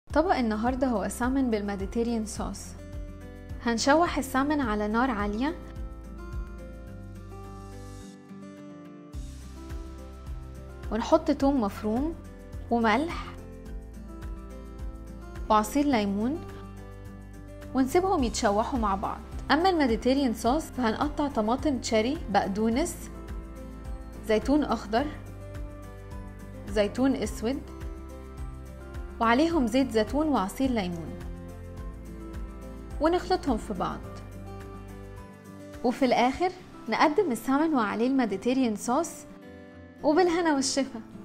طبق النهاردة هو سامن بالميديتيريان صوص هنشوح السامن على نار عالية ونحط توم مفروم وملح وعصير ليمون ونسيبهم يتشوحوا مع بعض اما الميديتيريان صوص فهنقطع طماطم تشيري بقدونس زيتون اخضر زيتون اسود وعليهم زيت زيتون وعصير ليمون ونخلطهم في بعض وفي الاخر نقدم السمن وعليه الميديتيريان صوص وبالهنا والشفا